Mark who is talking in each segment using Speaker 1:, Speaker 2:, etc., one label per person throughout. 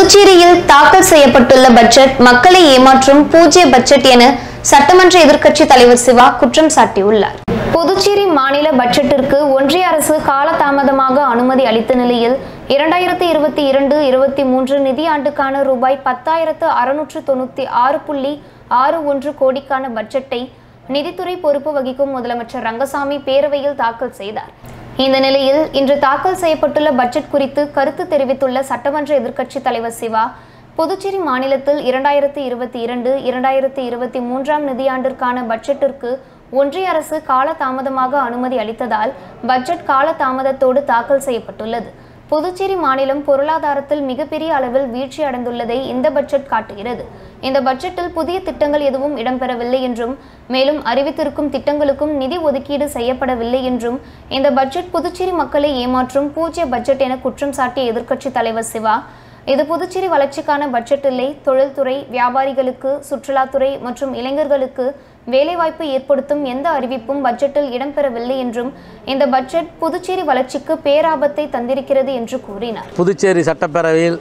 Speaker 1: புதுச்சேரியில் தாக்கல் செய்யப்பட்டுள்ள பட்ஜெட் மக்களை ஏமாற்றும் பூஜ்ய பட்ஜெட் என சட்டமன்ற எதிர்க்கட்சி தலைவர் சிவா குற்றம் சாட்டியுள்ளார் புதுச்சேரி மாநில பட்ஜெட்டிற்கு ஒன்றிய அரசு காலதாமதமாக அனுமதி அளித்த நிலையில் இரண்டாயிரத்தி இருபத்தி இரண்டு இருபத்தி மூன்று நிதியாண்டுக்கான ரூபாய் பத்தாயிரத்து அறுநூற்று தொண்ணூற்றி ஆறு புள்ளி ஆறு ஒன்று கோடிக்கான பட்ஜெட்டை நிதித்துறை பொறுப்பு வகிக்கும் முதலமைச்சர் ரங்கசாமி பேரவையில் தாக்கல் செய்தார் இந்த நிலையில் இன்று தாக்கல் செய்யப்பட்டுள்ள பட்ஜெட் குறித்து கருத்து தெரிவித்துள்ள சட்டமன்ற எதிர்க்கட்சி தலைவர் சிவா புதுச்சேரி மாநிலத்தில் இரண்டாயிரத்தி இருபத்தி இரண்டு இரண்டாயிரத்தி இருபத்தி மூன்றாம் நிதியாண்டிற்கான பட்ஜெட்டிற்கு ஒன்றிய அரசு காலதாமதமாக அனுமதி அளித்ததால் பட்ஜெட் காலதாமதத்தோடு தாக்கல் செய்யப்பட்டுள்ளது புதுச்சேரி மாநிலம் பொருளாதாரத்தில் மிகப்பெரிய அளவில் வீழ்ச்சி அடைந்துள்ளதை இந்த பட்ஜெட் காட்டுகிறது இந்த பட்ஜெட்டில் புதிய திட்டங்கள் எதுவும் இடம்பெறவில்லை என்றும் மேலும் அறிவித்திருக்கும் திட்டங்களுக்கும் நிதி ஒதுக்கீடு செய்யப்படவில்லை என்றும் இந்த பட்ஜெட் புதுச்சேரி மக்களை ஏமாற்றும் பூஜ்ய பட்ஜெட் என குற்றம் சாட்டிய எதிர்க்கட்சித் தலைவர் சிவா இது புதுச்சேரி வளர்ச்சிக்கான பட்ஜெட் இல்லை தொழில்துறை வியாபாரிகளுக்கு சுற்றுலாத்துறை மற்றும் இளைஞர்களுக்கு வேலைவாய்ப்பு ஏற்படுத்தும் எந்த அறிவிப்பும் பட்ஜெட்டில் இடம்பெறவில்லை என்றும் இந்த பட்ஜெட் புதுச்சேரி வளர்ச்சிக்கு பேராபத்தை தந்திருக்கிறது என்று கூறினார்
Speaker 2: புதுச்சேரி சட்டப்பேரவையில்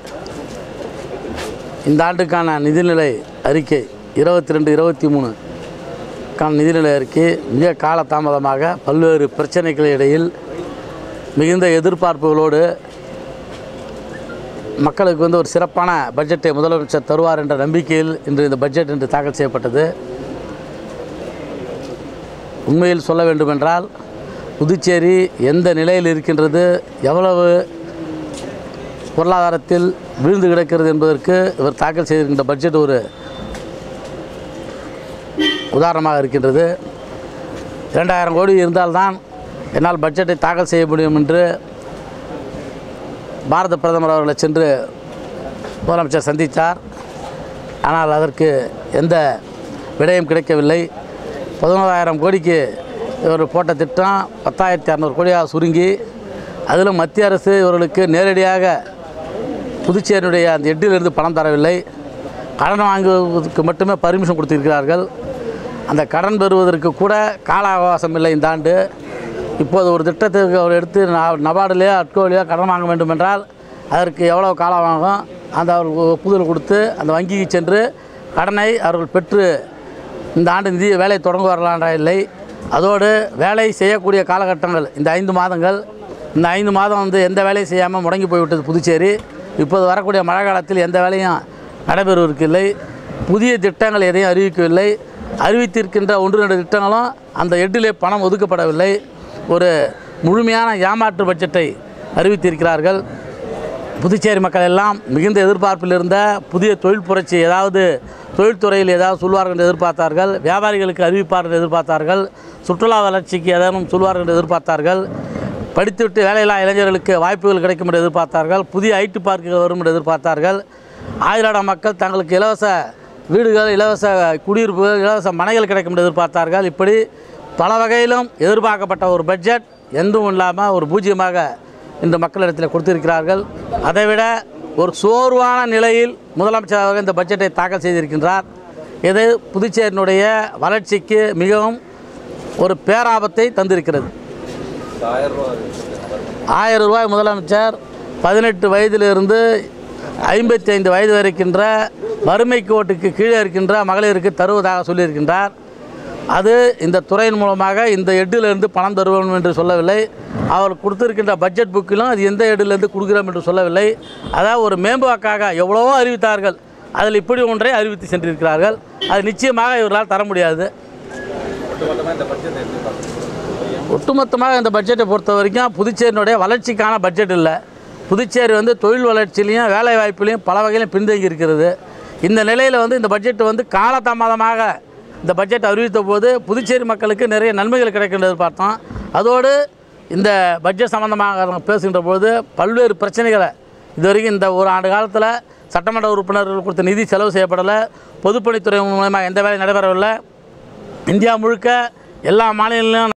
Speaker 2: இந்த ஆண்டுக்கான நிதிநிலை அறிக்கை இருபத்தி ரெண்டு இருபத்தி மூணு கான நிதிநிலை அறிக்கை மிக காலதாமதமாக பல்வேறு பிரச்சனைகள் இடையில் மிகுந்த எதிர்பார்ப்புகளோடு மக்களுக்கு வந்து ஒரு சிறப்பான பட்ஜெட்டை முதலமைச்சர் தருவார் என்ற நம்பிக்கையில் இன்று இந்த பட்ஜெட் இன்று தாக்கல் செய்யப்பட்டது உண்மையில் சொல்ல வேண்டுமென்றால் புதுச்சேரி எந்த நிலையில் இருக்கின்றது எவ்வளவு பொருளாதாரத்தில் வீழ்ந்து கிடக்கிறது என்பதற்கு இவர் தாக்கல் செய்திருக்கின்ற பட்ஜெட் ஒரு உதாரணமாக இருக்கின்றது இரண்டாயிரம் கோடி இருந்தால்தான் என்னால் பட்ஜெட்டை தாக்கல் செய்ய முடியும் என்று பாரத பிரதமர் அவர்களை சென்று முதலமைச்சர் சந்தித்தார் ஆனால் அதற்கு எந்த விடயம் கிடைக்கவில்லை பதினோராயிரம் கோடிக்கு இவர் போட்ட திட்டம் பத்தாயிரத்தி அறநூறு கோடியாக சுருங்கி அதிலும் மத்திய அரசு இவர்களுக்கு நேரடியாக புதுச்சேரியுடைய அந்த எட்டிலிருந்து பணம் தரவில்லை கடன் வாங்குவதற்கு மட்டுமே பர்மிஷன் கொடுத்திருக்கிறார்கள் அந்த கடன் பெறுவதற்கு கூட கால அவகாசம் இல்லை இந்த ஆண்டு இப்போது ஒரு திட்டத்துக்கு அவர் எடுத்து ந- நபார்டுலேயோ அட்கோலையோ கடன் வாங்க வேண்டும் என்றால் அதற்கு எவ்வளோ காலம் ஆகும் அந்த அவருக்கு ஒப்புதல் கொடுத்து அந்த வங்கிக்கு சென்று கடனை அவர்கள் பெற்று இந்த ஆண்டு நிதி வேலை தொடங்குவார்களா இல்லை அதோடு வேலை செய்யக்கூடிய காலகட்டங்கள் இந்த ஐந்து மாதங்கள் இந்த ஐந்து மாதம் வந்து எந்த வேலையும் செய்யாமல் முடங்கி போய்விட்டது புதுச்சேரி இப்போது வரக்கூடிய மழை காலத்தில் எந்த வேலையும் நடைபெறுவதற்கு இல்லை புதிய திட்டங்கள் எதையும் அறிவிக்கவில்லை அறிவித்திருக்கின்ற ஒன்று ரெண்டு திட்டங்களும் அந்த எட்டிலே பணம் ஒதுக்கப்படவில்லை ஒரு முழுமையான ஏமாற்று பட்ஜெட்டை அறிவித்திருக்கிறார்கள் புதுச்சேரி மக்கள் எல்லாம் மிகுந்த எதிர்பார்ப்பில் இருந்த புதிய தொழில் புரட்சி ஏதாவது தொழில்துறையில் ஏதாவது சொல்வார்கள் என்று எதிர்பார்த்தார்கள் வியாபாரிகளுக்கு அறிவிப்பார்கள் என்று எதிர்பார்த்தார்கள் சுற்றுலா வளர்ச்சிக்கு ஏதேனும் சொல்வார்கள் என்று எதிர்பார்த்தார்கள் படித்துவிட்டு வேலையில்லா இளைஞர்களுக்கு வாய்ப்புகள் கிடைக்கும் என்று எதிர்பார்த்தார்கள் புதிய ஐடி பார்க்குகள் வரும் என்று எதிர்பார்த்தார்கள் ஆயிராட மக்கள் தங்களுக்கு இலவச வீடுகள் இலவச குடியிருப்புகள் இலவச மனைகள் கிடைக்கும் என்று எதிர்பார்த்தார்கள் இப்படி பல வகையிலும் எதிர்பார்க்கப்பட்ட ஒரு பட்ஜெட் எதுவும் இல்லாமல் ஒரு பூஜ்ஜியமாக இந்த மக்களிடத்தில் கொடுத்திருக்கிறார்கள் அதைவிட ஒரு சோர்வான நிலையில் முதலமைச்சர் அவர்கள் இந்த பட்ஜெட்டை தாக்கல் செய்திருக்கின்றார் இது புதுச்சேரியினுடைய வளர்ச்சிக்கு மிகவும் ஒரு பேராபத்தை தந்திருக்கிறது ஆயிரம் ரூபாய் முதலமைச்சர் பதினெட்டு வயதிலிருந்து ஐம்பத்தி ஐந்து வயது வரைக்கின்ற வறுமை கோட்டுக்கு கீழே இருக்கின்ற மகளிருக்கு தருவதாக சொல்லியிருக்கின்றார் அது இந்த துறையின் மூலமாக இந்த எட்டிலிருந்து பணம் தருவோம் என்று சொல்லவில்லை அவர் கொடுத்திருக்கின்ற பட்ஜெட் புக்கிலும் அது எந்த எட்டிலிருந்து கொடுக்கிறோம் என்று சொல்லவில்லை அதாவது ஒரு மேம்பாக்காக எவ்வளவோ அறிவித்தார்கள் அதில் இப்படி ஒன்றை அறிவித்து சென்றிருக்கிறார்கள் அது நிச்சயமாக இவர்களால் தர முடியாது ஒட்டுமொத்தமாக இந்த பட்ஜெட்டை பொறுத்த வரைக்கும் புதுச்சேரியினுடைய வளர்ச்சிக்கான பட்ஜெட் இல்லை புதுச்சேரி வந்து தொழில் வளர்ச்சியிலையும் வேலை வாய்ப்புலையும் பல வகையிலும் பின்தங்கி இருக்கிறது இந்த நிலையில் வந்து இந்த பட்ஜெட் வந்து காலதாமதமாக இந்த பட்ஜெட் அறிவித்த போது புதுச்சேரி மக்களுக்கு நிறைய நன்மைகள் கிடைக்கின்றது பார்த்தோம் அதோடு இந்த பட்ஜெட் சம்பந்தமாக நாங்கள் பேசுகின்ற பொழுது பல்வேறு பிரச்சனைகளை இது வரைக்கும் இந்த ஒரு ஆண்டு காலத்தில் சட்டமன்ற உறுப்பினர்கள் கொடுத்த நிதி செலவு செய்யப்படலை பொதுப்பணித்துறை மூலமாக எந்த வேலையும் நடைபெறவில்லை இந்தியா முழுக்க எல்லா மாநிலங்களிலும்